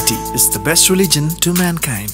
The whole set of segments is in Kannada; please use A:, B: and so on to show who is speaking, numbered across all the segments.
A: Humanity is the best religion to mankind.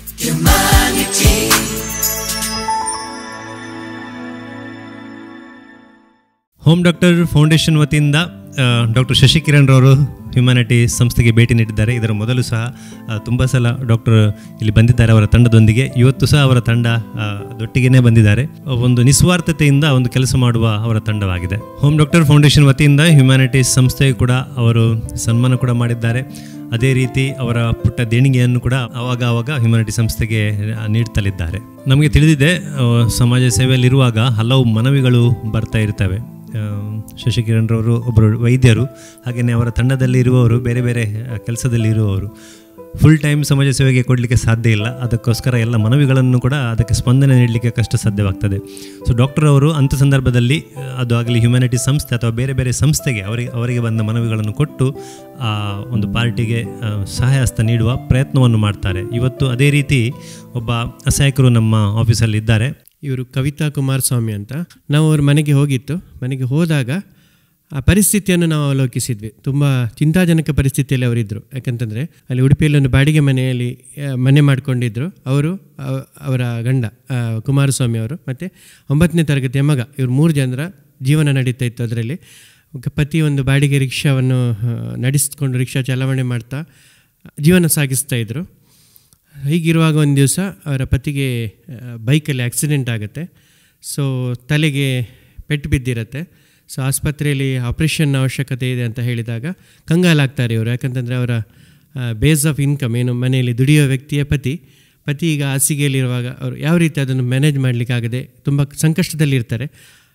B: Home doctor foundation ವತಿಯಿಂದ ಡಾಕ್ಟರ್ ಶಶಿಕಿರಣ್ ರವರು ಹ್ಯುಮ್ಯಾನಿಟಿ ಸಂಸ್ಥೆಗೆ ಭೇಟಿ ನೀಡಿದ್ದಾರೆ ಇದರ ಮೊದಲು ಸಹ ತುಂಬ ಸಲ ಡಾಕ್ಟರ್ ಇಲ್ಲಿ ಬಂದಿದ್ದಾರೆ ಅವರ ತಂಡದೊಂದಿಗೆ ಇವತ್ತು ಸಹ ಅವರ ತಂಡ ಆ, ದೊಟ್ಟಿಗೆನೇ ಬಂದಿದ್ದಾರೆ ಒಂದು ನಿಸ್ವಾರ್ಥತೆಯಿಂದ ಒಂದು ಕೆಲಸ ಮಾಡುವ ಅವರ ತಂಡವಾಗಿದೆ ಹೋಮ್ ಡಾಕ್ಟರ್ ಫೌಂಡೇಶನ್ ವತಿಯಿಂದ ಹ್ಯುಮ್ಯಾನಿಟಿ ಸಂಸ್ಥೆಗೆ ಕೂಡ ಅವರು ಸನ್ಮಾನ ಕೂಡ ಮಾಡಿದ್ದಾರೆ ಅದೇ ರೀತಿ ಅವರ ಪುಟ್ಟ ದೇಣಿಗೆಯನ್ನು ಕೂಡ ಅವಾಗ ಅವಾಗ ಹ್ಯುಮ್ಯಾನಿಟಿ ಸಂಸ್ಥೆಗೆ ಆ, ನೀಡ್ತಲಿದ್ದಾರೆ ನಮಗೆ ತಿಳಿದಿದೆ ಆ, ಸಮಾಜ ಸೇವೆಯಲ್ಲಿರುವಾಗ ಹಲವು ಮನವಿಗಳು ಬರ್ತಾ ಇರ್ತವೆ ಆ, ಶಶಿಕಿರಣ್ ರವರು ಒಬ್ಬರು ವೈದ್ಯರು ಹಾಗೆಯೇ ಅವರ ತಂಡದಲ್ಲಿ ಇರುವವರು ಬೇರೆ ಬೇರೆ ಕೆಲಸದಲ್ಲಿ ಇರುವವರು ಫುಲ್ ಟೈಮ್ ಸಮಾಜ ಸೇವೆಗೆ ಕೊಡಲಿಕ್ಕೆ ಸಾಧ್ಯ ಇಲ್ಲ ಅದಕ್ಕೋಸ್ಕರ ಎಲ್ಲ ಮನವಿಗಳನ್ನು ಕೂಡ ಅದಕ್ಕೆ ಸ್ಪಂದನೆ ನೀಡಲಿಕ್ಕೆ ಕಷ್ಟ ಸಾಧ್ಯವಾಗ್ತದೆ ಸೊ ಡಾಕ್ಟರ್ ಅವರು ಅಂಥ ಸಂದರ್ಭದಲ್ಲಿ ಆ, ಅದು ಆಗಲಿ ಹ್ಯುಮ್ಯಾನಿಟಿ ಸಂಸ್ಥೆ ಅಥವಾ ಬೇರೆ ಬೇರೆ ಸಂಸ್ಥೆಗೆ ಅವರಿಗೆ ಅವರಿಗೆ ಬಂದ ಮನವಿಗಳನ್ನು ಕೊಟ್ಟು ಆ ಒಂದು ಪಾರ್ಟಿಗೆ ಆ, ಸಹಾಯ ಹಸ್ತ ನೀಡುವ ಪ್ರಯತ್ನವನ್ನು ಮಾಡ್ತಾರೆ ಇವತ್ತು ಅದೇ ರೀತಿ ಒಬ್ಬ ಅಸಹಾಯಕರು ನಮ್ಮ ಆಫೀಸಲ್ಲಿ ಇದ್ದಾರೆ
C: ಇವರು ಕವಿತಾ ಕುಮಾರಸ್ವಾಮಿ ಅಂತ ನಾವು ಅವ್ರ ಮನೆಗೆ ಹೋಗಿತ್ತು ಮನೆಗೆ ಹೋದಾಗ ಆ ಪರಿಸ್ಥಿತಿಯನ್ನು ನಾವು ಅವಲೋಕಿಸಿದ್ವಿ ತುಂಬ ಚಿಂತಾಜನಕ ಪರಿಸ್ಥಿತಿಯಲ್ಲಿ ಅವರಿದ್ದರು ಯಾಕಂತಂದರೆ ಅಲ್ಲಿ ಉಡುಪಿಯಲ್ಲಿ ಒಂದು ಬಾಡಿಗೆ ಮನೆಯಲ್ಲಿ ಆ, ಮನೆ ಮಾಡ್ಕೊಂಡಿದ್ದರು ಅವರು ಅವ- ಅವರ ಗಂಡ ಆ, ಕುಮಾರಸ್ವಾಮಿ ಅವರು ಮತ್ತು ಒಂಬತ್ತನೇ ತರಗತಿಯ ಮಗ ಇವರು ಮೂರು ಜನರ ಜೀವನ ನಡೀತಾ ಇತ್ತು ಅದರಲ್ಲಿ ಪತಿ ಒಂದು ಬಾಡಿಗೆ ರಿಕ್ಷಾವನ್ನು ಆ, ನಡೆಸಿಕೊಂಡು ರಿಕ್ಷಾ ಚಲಾವಣೆ ಮಾಡ್ತಾ ಜೀವನ ಸಾಗಿಸ್ತಾ ಇದ್ದರು ಹೀಗಿರುವಾಗ ಒಂದು ದಿವಸ ಅವರ ಪತಿಗೆ ಆ, ಬೈಕಲ್ಲಿ ಆಕ್ಸಿಡೆಂಟ್ ಆಗುತ್ತೆ ಸೊ ತಲೆಗೆ ಪೆಟ್ಟು ಬಿದ್ದಿರುತ್ತೆ ಸೊ ಆಸ್ಪತ್ರೆಯಲ್ಲಿ ಆಪ್ರೇಷನ್ ಅವಶ್ಯಕತೆ ಇದೆ ಅಂತ ಹೇಳಿದಾಗ ಕಂಗಾಲಾಗ್ತಾರೆ ಇವರು ಯಾಕಂತಂದರೆ ಅವರ ಬೇಸ್ ಆಫ್ ಇನ್ಕಮ್ ಏನು ಮನೆಯಲ್ಲಿ ದುಡಿಯೋ ವ್ಯಕ್ತಿಯ ಪತಿ ಪತಿ ಈಗ ಹಾಸಿಗೆಯಲ್ಲಿರುವಾಗ ಅವರು ಯಾವ ರೀತಿ ಅದನ್ನು ಮ್ಯಾನೇಜ್ ಮಾಡಲಿಕ್ಕಾಗದೆ ತುಂಬ ಸಂಕಷ್ಟದಲ್ಲಿರ್ತಾರೆ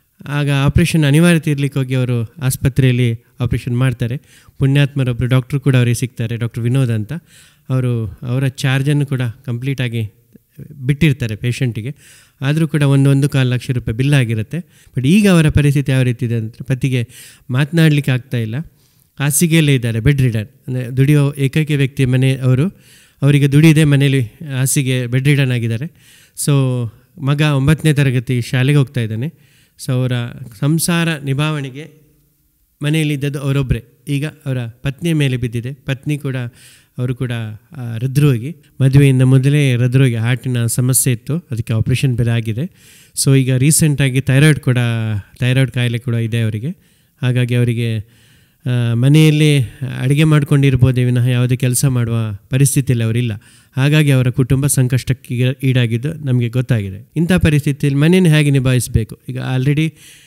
C: ಆಗ ಆಪ್ರೇಷನ್ ಅನಿವಾರ್ಯತೆ ಇರಲಿಕ್ಕೆ ಹೋಗಿ ಅವರು ಆಸ್ಪತ್ರೆಯಲ್ಲಿ ಆಪ್ರೇಷನ್ ಮಾಡ್ತಾರೆ ಪುಣ್ಯಾತ್ಮರೊಬ್ಬರು ಡಾಕ್ಟ್ರು ಕೂಡ ಅವರಿಗೆ ಸಿಗ್ತಾರೆ ಡಾಕ್ಟರ್ ವಿನೋದ್ ಅಂತ ಅವರು ಅವರ ಚಾರ್ಜನ್ನು ಕೂಡ ಕಂಪ್ಲೀಟಾಗಿ ಬಿಟ್ಟಿರ್ತಾರೆ ಪೇಷಂಟಿಗೆ ಆದರೂ ಕೂಡ ಒಂದು ಒಂದು ಕಾಲು ಲಕ್ಷ ರೂಪಾಯಿ ಬಿಲ್ ಆಗಿರುತ್ತೆ ಬಟ್ ಈಗ ಅವರ ಪರಿಸ್ಥಿತಿ ಯಾವ ರೀತಿ ಇದೆ ಅಂದರೆ ಪತಿಗೆ ಮಾತನಾಡಲಿಕ್ಕೆ ಆಗ್ತಾ ಇಲ್ಲ ಹಾಸಿಗೆಯಲ್ಲೇ ಇದ್ದಾರೆ ಬೆಡ್ ರಿಡನ್ ಅಂದರೆ ದುಡಿಯೋ ಏಕೈಕ ವ್ಯಕ್ತಿ ಮನೆ ಅವರು ಅವರಿಗೆ ದುಡಿದೆ ಮನೇಲಿ ಹಾಸಿಗೆ ಬೆಡ್ ರಿಡನ್ ಆಗಿದ್ದಾರೆ ಸೊ ಮಗ ಒಂಬತ್ತನೇ ತರಗತಿ ಶಾಲೆಗೆ ಹೋಗ್ತಾ ಇದ್ದಾನೆ ಸೊ ಅವರ ಸಂಸಾರ ನಿಭಾವಣೆಗೆ ಮನೆಯಲ್ಲಿದ್ದದ್ದು ಅವರೊಬ್ಬರೇ ಈಗ ಅವರ ಪತ್ನಿಯ ಮೇಲೆ ಬಿದ್ದಿದೆ ಪತ್ನಿ ಕೂಡ ಅವರು ಕೂಡ ಆ, ಹೃದ್ರೋಗಿ ಮದುವೆಯಿಂದ ಮೊದಲೇ ಹೃದ್ರೋಗಿ ಹಾರ್ಟಿನ ಸಮಸ್ಯೆ ಇತ್ತು ಅದಕ್ಕೆ ಆಪ್ರೇಷನ್ ಬೇರೆ ಆಗಿದೆ ಸೊ ಈಗ ರೀಸೆಂಟಾಗಿ ಥೈರಾಯ್ಡ್ ಕೂಡ ಥೈರಾಯ್ಡ್ ಕಾಯಿಲೆ ಕೂಡ ಇದೆ ಅವರಿಗೆ ಹಾಗಾಗಿ ಅವರಿಗೆ ಆ, ಮನೆಯಲ್ಲಿ ಅಡುಗೆ ಮಾಡ್ಕೊಂಡಿರ್ಬೋದೇ ವಿನಃ ಯಾವುದೇ ಕೆಲಸ ಮಾಡುವ ಪರಿಸ್ಥಿತಿಯಲ್ಲಿ ಅವರಿಲ್ಲ ಹಾಗಾಗಿ ಅವರ ಕುಟುಂಬ ಸಂಕಷ್ಟಕ್ಕೆ ಈಗ- ಈಡಾಗಿದ್ದು ನಮಗೆ ಗೊತ್ತಾಗಿದೆ ಇಂಥ ಪರಿಸ್ಥಿತಿಯಲ್ಲಿ ಮನೆಯನ್ನು ಹೇಗೆ ನಿಭಾಯಿಸಬೇಕು ಈಗ ಆಲ್ರೆಡಿ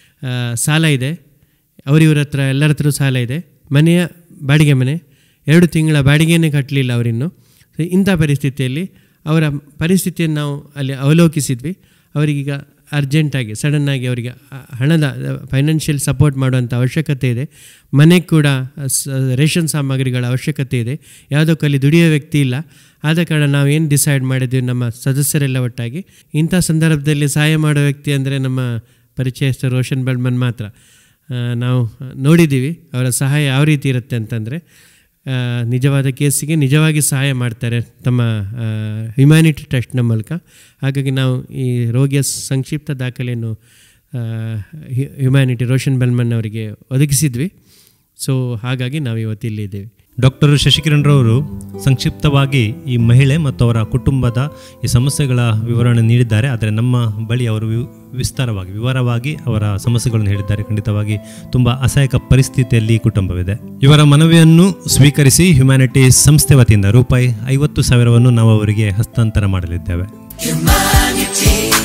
C: ಸಾಲ ಇದೆ ಅವರಿವ್ರ ಹತ್ರ ಎಲ್ಲರ ಹತ್ರ ಸಾಲ ಇದೆ ಮನೆಯ ಬಾಡಿಗೆ ಮನೆ ಎರಡು ತಿಂಗಳ ಬಾಡಿಗೆಯನ್ನೇ ಕಟ್ಟಲಿಲ್ಲ ಅವರಿನ್ನು ಸೊ ಇಂಥ ಪರಿಸ್ಥಿತಿಯಲ್ಲಿ ಅವರ ಪರಿಸ್ಥಿತಿಯನ್ನು ನಾವು ಅಲ್ಲಿ ಅವಲೋಕಿಸಿದ್ವಿ ಅವರಿಗೀಗ ಅರ್ಜೆಂಟಾಗಿ ಸಡನ್ನಾಗಿ ಅವರಿಗೆ ಆ ಹಣದ ಫೈನಾನ್ಷಿಯಲ್ ಸಪೋರ್ಟ್ ಮಾಡುವಂಥ ಅವಶ್ಯಕತೆ ಇದೆ ಮನೆಗೆ ಕೂಡ ಸ- ರೇಷನ್ ಸಾಮಗ್ರಿಗಳ ಅವಶ್ಯಕತೆ ಇದೆ ಯಾವುದಕ್ಕೂ ಅಲ್ಲಿ ದುಡಿಯೋ ವ್ಯಕ್ತಿ ಇಲ್ಲ ಆದ ಕಾರಣ ನಾವು ಏನು ಡಿಸೈಡ್ ಮಾಡಿದ್ವಿ ನಮ್ಮ ಸದಸ್ಯರೆಲ್ಲ ಒಟ್ಟಾಗಿ ಇಂಥ ಸಂದರ್ಭದಲ್ಲಿ ಸಹಾಯ ಮಾಡೋ ವ್ಯಕ್ತಿ ಅಂದರೆ ನಮ್ಮ ಪರಿಚಯಸ್ಥ ರೋಷನ್ ಬೆಳ್ಮನ್ ಮಾತ್ರ ಆ, ನಾವು ನೋಡಿದ್ದೀವಿ ಅವರ ಸಹಾಯ ಯಾವ ರೀತಿ ಇರುತ್ತೆ ಅಂತಂದರೆ ಆ, ನಿಜವಾದ ಕೇಸಿಗೆ ನಿಜವಾಗಿ ಸಹಾಯ ಮಾಡ್ತಾರೆ ತಮ್ಮ ಹ್ಯುಮ್ಯಾನಿಟಿ ಟ್ರಸ್ಟ್ನ ಮೂಲಕ ಹಾಗಾಗಿ ನಾವು ಈ ರೋಗಿಯ ಸಂಕ್ಷಿಪ್ತ ದಾಖಲೆಯನ್ನು ಹ್ಯುಮ್ಯಾನಿಟಿ ರೋಷನ್ ಬೆಲ್ಮನ್ ಅವರಿಗೆ ಒದಗಿಸಿದ್ವಿ ಸೊ ಹಾಗಾಗಿ ನಾವು ಇವತ್ತು ಇಲ್ಲಿದ್ದೇವೆ
B: ಡಾಕ್ಟರ್ ಶಶಿಕಿರಣ್ ರವರು ಸಂಕ್ಷಿಪ್ತವಾಗಿ ಈ ಮಹಿಳೆ ಮತ್ತು ಅವರ ಕುಟುಂಬದ ಈ ಸಮಸ್ಯೆಗಳ ವಿವರಣೆ ನೀಡಿದ್ದಾರೆ ಆದರೆ ನಮ್ಮ ಬಳಿ ಅವರು ವಿ- ವಿಸ್ತಾರವಾಗಿ ವಿವರವಾಗಿ ಅವರ ಸಮಸ್ಯೆಗಳನ್ನು ಹೇಳಿದ್ದಾರೆ ಖಂಡಿತವಾಗಿ ತುಂಬ ಅಸಹಾಯಕ ಪರಿಸ್ಥಿತಿಯಲ್ಲಿ ಈ ಕುಟುಂಬವಿದೆ ಇವರ ಮನವಿಯನ್ನು ಸ್ವೀಕರಿಸಿ ಹ್ಯುಮ್ಯಾನಿಟಿ ಸಂಸ್ಥೆ ವತಿಯಿಂದ ರೂಪಾಯಿ ಐವತ್ತು ಸಾವಿರವನ್ನು ನಾವು ಅವರಿಗೆ ಹಸ್ತಾಂತರ ಮಾಡಲಿದ್ದೇವೆ
D: Humanity.